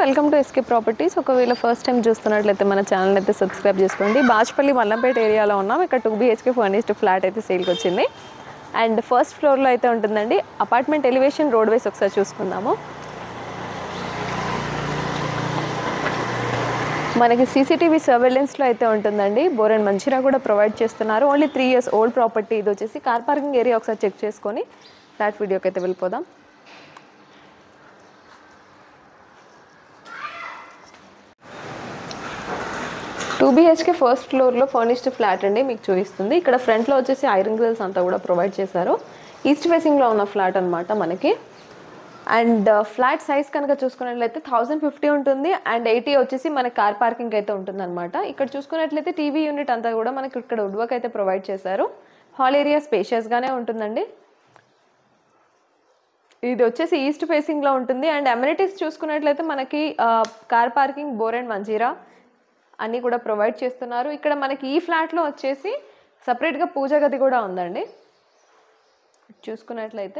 welcome to SK properties ఒకవేళ first time చూస్తున్నట్లయితే మన ఛానల్ అయితే సబ్స్క్రైబ్ చేసుకోండి బాజ్పల్లి మల్లంపేట ఏరియాలో ఉన్నాం ఇక్కడ టూ బీహెచ్కే ఫర్నిష్డ్ ఫ్లాట్ అయితే సేల్కి వచ్చింది అండ్ ఫస్ట్ ఫ్లోర్లో అయితే ఉంటుందండి అపార్ట్మెంట్ ఎలివేషన్ రోడ్ వేస్ ఒకసారి చూసుకుందాము మనకి సీసీటీవీ సర్వేలెన్స్లో అయితే ఉంటుందండి బోర్ అండ్ మంచిరా కూడా ప్రొవైడ్ చేస్తున్నారు only three years old property ఇది వచ్చేసి కార్ పార్కింగ్ ఏరియా ఒకసారి చెక్ చేసుకొని ఫ్లాట్ వీడియోకి అయితే వెళ్ళిపోదాం టూ బీహెచ్కే ఫస్ట్ ఫ్లోర్లో ఫర్నిష్డ్ ఫ్లాట్ అండి మీకు చూపిస్తుంది ఇక్కడ ఫ్రంట్లో వచ్చేసి ఐరన్ గ్రిల్స్ అంతా కూడా ప్రొవైడ్ చేశారు ఈస్ట్ ఫేసింగ్లో ఉన్న ఫ్లాట్ అనమాట మనకి అండ్ ఫ్లాట్ సైజ్ కనుక చూసుకున్నట్లయితే థౌసండ్ ఫిఫ్టీ ఉంటుంది అండ్ ఎయిటీ వచ్చేసి మనకి కార్ పార్కింగ్ అయితే ఉంటుంది అనమాట ఇక్కడ చూసుకున్నట్లయితే టీవీ యూనిట్ అంతా కూడా మనకి ఇక్కడ వుడ్ వర్క్ అయితే ప్రొవైడ్ చేశారు హాల్ ఏరియా స్పేషియస్గానే ఉంటుందండి ఇది వచ్చేసి ఈస్ట్ ఫేసింగ్లో ఉంటుంది అండ్ అమ్యూనిటీస్ చూసుకున్నట్లయితే మనకి car parking bore and Manjeera అన్నీ కూడా ప్రొవైడ్ చేస్తున్నారు ఇక్కడ మనకి ఈ ఫ్లాట్లో వచ్చేసి సపరేట్గా పూజ గది కూడా ఉందండి చూసుకున్నట్లయితే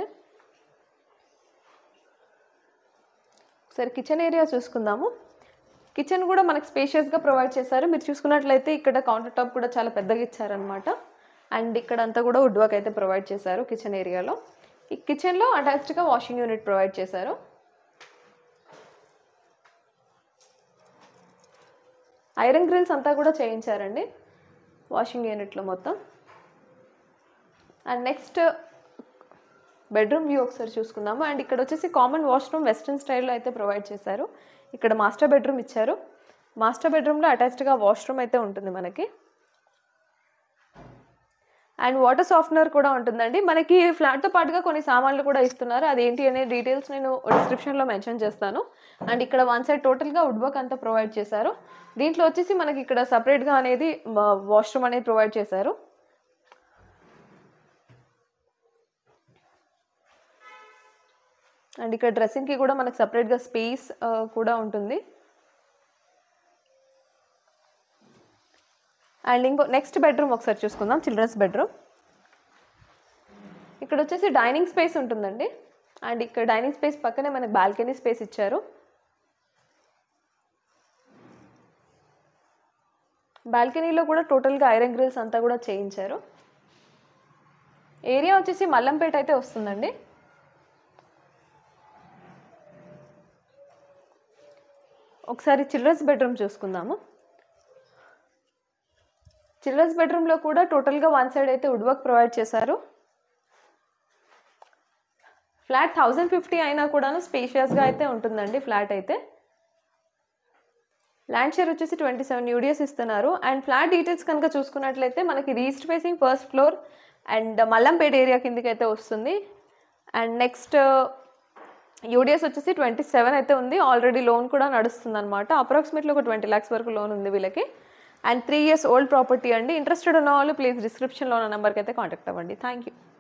ఒకసారి కిచెన్ ఏరియా చూసుకుందాము కిచెన్ కూడా మనకి స్పేషియస్గా ప్రొవైడ్ చేశారు మీరు చూసుకున్నట్లయితే ఇక్కడ కౌంటర్ టాప్ కూడా చాలా పెద్దగా ఇచ్చారనమాట అండ్ ఇక్కడ అంతా కూడా వుడ్ వర్క్ అయితే ప్రొవైడ్ చేశారు కిచెన్ ఏరియాలో ఈ కిచెన్లో అటాచ్డ్గా వాషింగ్ యూనిట్ ప్రొవైడ్ చేశారు ఐరన్ గ్రిల్స్ అంతా కూడా చేయించారండి వాషింగ్ యూనిట్లో మొత్తం అండ్ నెక్స్ట్ బెడ్రూమ్ వ్యూ ఒకసారి చూసుకుందాము అండ్ ఇక్కడ వచ్చేసి కామన్ వాష్రూమ్ వెస్ట్రన్ స్టైల్లో అయితే ప్రొవైడ్ చేశారు ఇక్కడ మాస్టర్ బెడ్రూమ్ ఇచ్చారు మాస్టర్ బెడ్రూమ్లో అటాచ్డ్గా వాష్రూమ్ అయితే ఉంటుంది మనకి అండ్ వాటర్ సాఫ్ట్నర్ కూడా ఉంటుందండి మనకి ఫ్లాట్తో పాటుగా కొన్ని సామాన్లు కూడా ఇస్తున్నారు అదేంటి అనే డీటెయిల్స్ నేను డిస్క్రిప్షన్లో మెన్షన్ చేస్తాను అండ్ ఇక్కడ వన్ సైడ్ టోటల్గా వుడ్ వర్క్ అంతా ప్రొవైడ్ చేశారు దీంట్లో వచ్చేసి మనకి ఇక్కడ సపరేట్గా అనేది వాష్రూమ్ అనేది ప్రొవైడ్ చేశారు అండ్ ఇక్కడ డ్రెస్సింగ్కి కూడా మనకు సపరేట్గా స్పేస్ కూడా ఉంటుంది అండ్ ఇంకో నెక్స్ట్ బెడ్రూమ్ ఒకసారి చూసుకుందాం చిల్డ్రన్స్ బెడ్రూమ్ ఇక్కడ వచ్చేసి డైనింగ్ స్పేస్ ఉంటుందండి అండ్ ఇక్కడ డైనింగ్ స్పేస్ పక్కనే మనకి బాల్కనీ స్పేస్ ఇచ్చారు బాల్కనీలో కూడా టోటల్గా ఐరన్ గ్రిల్స్ అంతా కూడా చేయించారు ఏరియా వచ్చేసి మల్లంపేట అయితే వస్తుందండి ఒకసారి చిల్డ్రన్స్ బెడ్రూమ్ చూసుకుందాము చిల్డ్రన్స్ బెడ్రూమ్లో కూడా టోటల్గా వన్ సైడ్ అయితే వుడ్ వర్క్ ప్రొవైడ్ చేశారు ఫ్లాట్ థౌజండ్ ఫిఫ్టీ అయినా కూడాను స్పేషియస్గా అయితే ఉంటుందండి ఫ్లాట్ అయితే ల్యాండ్ షేర్ వచ్చేసి ట్వంటీ సెవెన్ యూడిఎస్ ఇస్తున్నారు అండ్ ఫ్లాట్ డీటెయిల్స్ కనుక చూసుకున్నట్లయితే మనకి east facing first floor and Mallampet area కిందకి అయితే వస్తుంది అండ్ నెక్స్ట్ యూడిఎస్ వచ్చేసి ట్వంటీ సెవెన్ అయితే ఉంది ఆల్రెడీ లోన్ కూడా నడుస్తుంది అనమాట అప్రాక్సిమేట్లీ ఒక ట్వంటీ ల్యాక్స్ వరకు లోన్ ఉంది వీళ్ళకి and three years old property అండి ఇంట్రెస్టెడ్ ఉన్న వాళ్ళు ప్లీజ్ డిస్క్రిప్షన్లో ఉన్న నెంబర్కి అయితే కాంటాక్ట్ అవ్వండి థ్యాంక్ యూ